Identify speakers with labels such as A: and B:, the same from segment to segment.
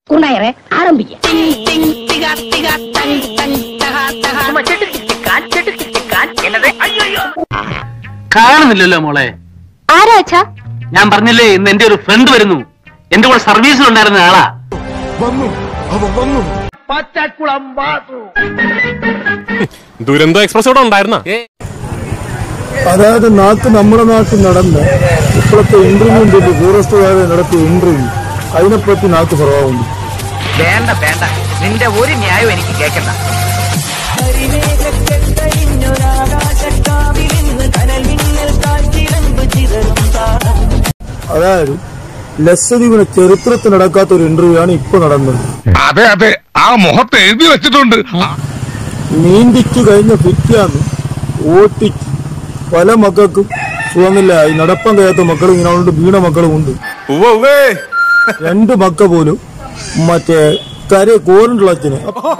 A: കുണ്ടായറെ ആരംഭിക്കാം
B: കാണുന്നില്ലല്ലോ മോളെ
C: ആരാ അച്ഛാ
B: ഞാൻ പറഞ്ഞില്ലേ ഇന്ന് എന്റെ ഒരു ഫ്രണ്ട് വരുന്നു എന്റെ കൂടെ സർവീസിൽ ഉണ്ടായിരുന്ന ആളാ
D: ദുരന്തോ എക്സ്പ്രസ് ഇവിടെ ഉണ്ടായിരുന്ന
E: അതായത് നാക്ക് നമ്മുടെ നാട്ടിൽ നടന്ന ഇപ്പോഴത്തെ ഇന്റർവ്യൂവിന്റെ ഫോറസ്റ്റുകാരെ നടത്തിയ ഇന്റർവ്യൂ അതിനെപ്പറ്റി നാക്ക് കുറവാകുന്നു
F: വേണ്ട വേണ്ട നിന്റെ ഒരു ന്യായം എനിക്ക് കേൾക്കണ്ട
E: അതായത് ലക്ഷദ്വീപിന് ചരിത്രത്തിൽ നടക്കാത്ത ഒരു ഇന്റർവ്യൂ ആണ് ഇപ്പൊ നടന്നത്
G: അതെ അതെ ആ മുഖത്ത് എഴുതി വെച്ചിട്ടുണ്ട്
E: നീന്തിച്ചു കഴിഞ്ഞ പിറ്റാന്ന് ഓട്ടിച്ച് പല മക്കൾക്കും സുഖമില്ലായി നടപ്പാൻ കഴിയാത്ത മക്കളും ഇങ്ങനെ കൊണ്ട് വീണ മക്കളും ഉണ്ട് രണ്ട് മക്ക പോലും മറ്റേ കര കോരണ്ടുള്ളച്ചിന്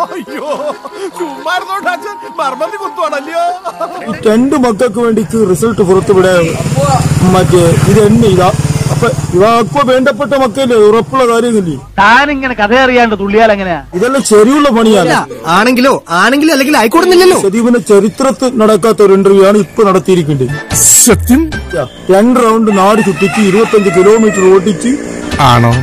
E: ഈ രണ്ട് മക്കൾക്ക് വേണ്ടി റിസൾട്ട് പുറത്തുവിടാൻ മറ്റേ ഇത് എന്നെ ഇതാ അപ്പൊ ഇതാക്കോ വേണ്ടപ്പെട്ട മക്കല്ലേ ഉറപ്പുള്ള കാര്യമില്ലേ
B: താനിങ്ങനെ കഥ അറിയാണ്ട് തുള്ളിയാൽ എങ്ങനെയാ
E: ഇതെല്ലാം ശരിയുള്ള പണിയാണ്
H: ആണെങ്കിലോ ആണെങ്കിലും അല്ലെങ്കിൽ ആയിക്കോടുന്നില്ലല്ലോ
E: സദീപിന്റെ ചരിത്രത്തിൽ നടക്കാത്ത ഒരു ഇന്റർവ്യൂ ആണ് ഇപ്പൊ നടത്തിയിരിക്കേണ്ടത്
G: സത്യം
E: രണ്ട് റൗണ്ട് നാട് ചുറ്റിച്ച് ഇരുപത്തഞ്ച് കിലോമീറ്റർ ഓടിച്ച്
G: ആണോ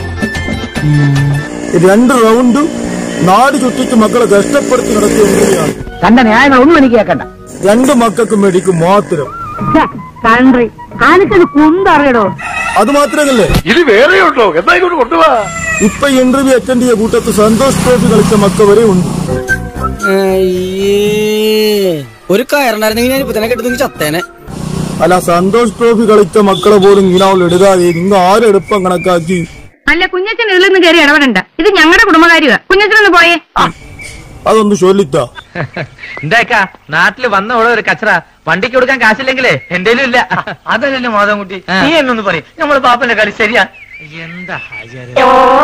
E: രണ്ട് റൗണ്ട് നാട് ചുറ്റിച്ച് മക്കളെ കഷ്ടപ്പെടുത്തി നടത്തിയ ഇന്റർവ്യൂ ആണ്
A: തന്റെ ന്യായങ്ങളൊന്നും എനിക്ക് കേൾക്കണ്ട
E: രണ്ട് മക്കൾക്ക് മേടിക്കും മാത്രം
A: കൺട്രി കാണിച്ചത് കുന്തറിയടോ
E: അത് മാത്രമല്ലേ
G: ഇത് വേറെയുണ്ടോ എന്താ ഇങ്ങോട്ട് കൊണ്ടുപോവാ
E: ഇപ്പൊ ഇന്റർവ്യൂ അറ്റൻഡ് ചെയ്ത കൂട്ടത്ത് സന്തോഷ് ട്രോഫി കളിച്ച മക്ക വരെ ഉണ്ട്
H: ഒരു കയറുണ്ടായിരുന്നെങ്കിൽ ഞാൻ ഇപ്പൊ തന്നെ കെട്ടുന്നെങ്കിൽ ചത്തേനെ
E: അല്ല സന്തോഷ് ട്രോഫി കളിച്ച മക്കളെ പോലും ഇങ്ങനെ അവൾ ഇടുകാതെ നിങ്ങൾ ആരെടുപ്പം കണക്കാക്കി
C: അല്ല കുഞ്ഞച്ചൻ ഉള്ളൊന്നും കയറി ഇടപെടണ്ട ഇത് ഞങ്ങളുടെ കുടുംബകാര്യമാ കുഞ്ഞച്ചനൊന്ന് പോയേ
E: അതൊന്ന് ചൊല്ലിത്താ
F: എന്താക്കാ നാട്ടില് വന്ന ഉള്ള ഒരു കച്ചറ വണ്ടിക്ക് കൊടുക്കാൻ കാശില്ലെങ്കിലേ എന്തേലും ഇല്ല അതല്ലല്ലോ മാധവൻകുട്ടി നീ എന്നൊന്ന് പറയും നമ്മള് പാപ്പന്റെ കളി ശരിയാ എന്താ ഹാജര്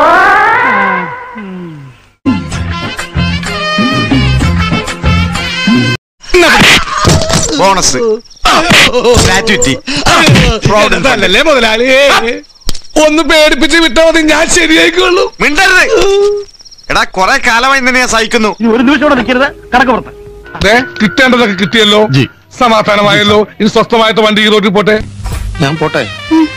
I: ബോണസ് ഗ്രാറ്റുവിറ്റി
G: അതല്ലേ മുതലാളി ഒന്ന് പേടിപ്പിച്ച് വിട്ടാ മതി ഞാൻ ശരിയായിക്കോളൂ
I: മിണ്ടരുത് എടാ കൊറേ കാലമായി നിന്നെ ഞാൻ സഹിക്കുന്നു
B: ഇനി ഒരു നിമിഷം കൂടെ നിൽക്കരുത് കടക്ക് പുറത്ത്
G: ദേ, കിട്ടേണ്ടതൊക്കെ കിട്ടിയല്ലോ സമാധാനമായല്ലോ ഇനി സ്വസ്ഥമായിട്ട് വണ്ടി ഈ റോഡിൽ പോട്ടെ
I: ഞാൻ പോട്ടെ